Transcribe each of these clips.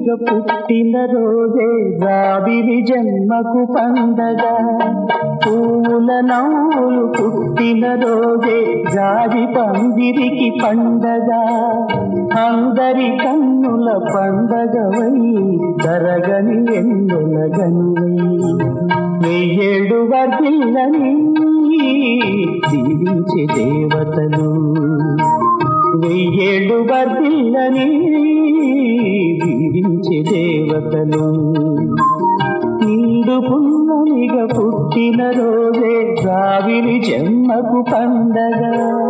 పున్నమిగ పుట్టిన రోజే రావిని జన్మకు పండగ పూల నవ్వులు పుట్టిన రోజే జాజి పందిరికి పండగ అందరి కన్నుల పండగవై తరగని ఎన్నులగనివై వెయ్యేడు వర్గిల్లని దీవించే దేవతలు వెయ్యేడు వర్గిల్లని దీవించే దేవతలు నిండు పున్నమిగ పుట్టిన రోజే రావిలి జన్మకు పండగ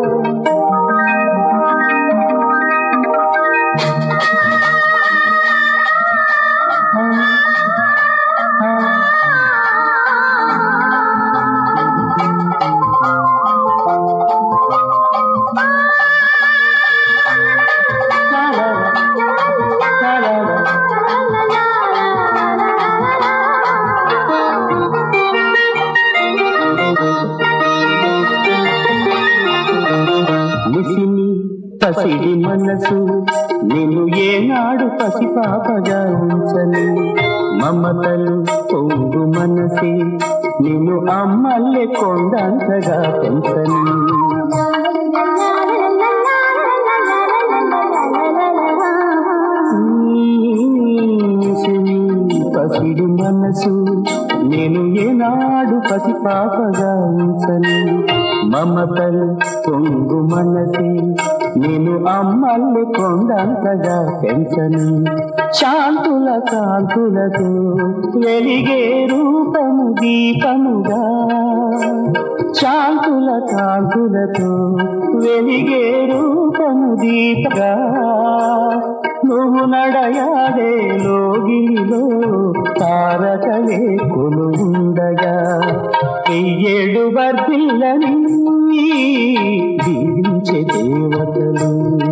ముసిని పసిడి మనసు నేను ఏనాడు పసిపాపగా ఉంచని మమతలు పొంగు మనసే నేను అమ్మల్లే కొండంతగా పెంచని ముసిని పసిడి మనసు నేను ఏనాడు పసిపాపగా ఉంచని మమతలు పొంగు మనసే నేను అమ్మల్ని కొండంతగా పెంచను శాంతుల కాంతులతో వెలిగే రూపము దీపముగా శాంతుల కాంతులతో వెలిగే రూపము దీపగా నువ్వు నడయాడే లోగిలిలో తారకలే కొలుండగా వెయ్యేడు వర్ధిల్లని దీవించే దేవతలు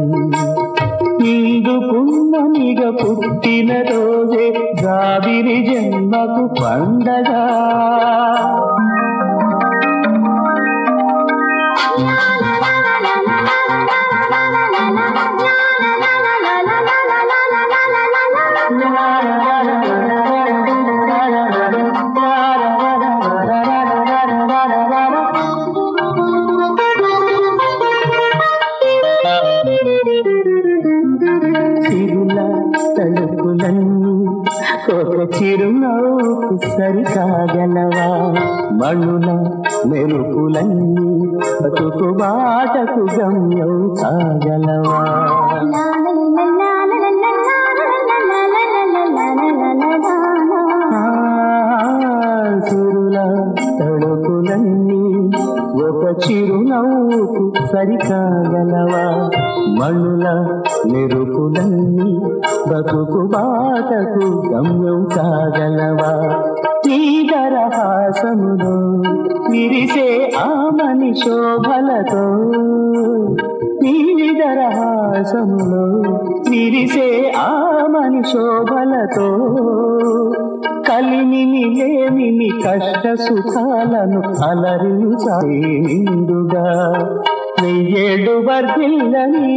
ఇందు పున్నమిగ పుట్టిన రోజే గావిరి జన్మకు పండగ చిరుల తలుపులన్నీ ఒక చిరునవ్వుకు సరికాగలవా మణుల మెరుపులన్నీ బతుకు బాటకు గమ్యం కాగలవా ఆ, చిరుల తడుపులన్నీ ఒక చిరునవ్వుకు సరికాగలవా మణుల మెరుపులన్నీ బతుకు బాటకు గమ్యం కాగలవా హాసములో విరిసే ఆమని శోభలతో హాసములో విరిసే ఆమని శోభలతో కలిమిని లేమిని కష్ట సుఖాలను అలరించాయి నిండుగా వెయ్యేడు వర్ధిల్లని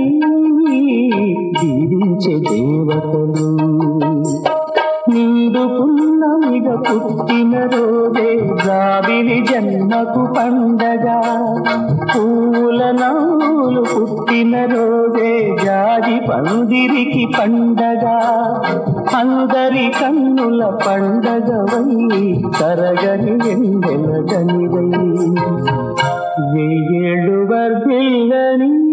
దీవించే దేవతలు నిండు పున్నమిగ పుట్టిన రోజే జాబిలి జన్మకు పండగ పూల నవ్వులు పుట్టిన రోజే జాజి పందిరికి పండగ అందరి కన్నుల పండగవై తరగని వెన్నెల గనివై వెయ్యేళ్ళు వర్ధిల్లని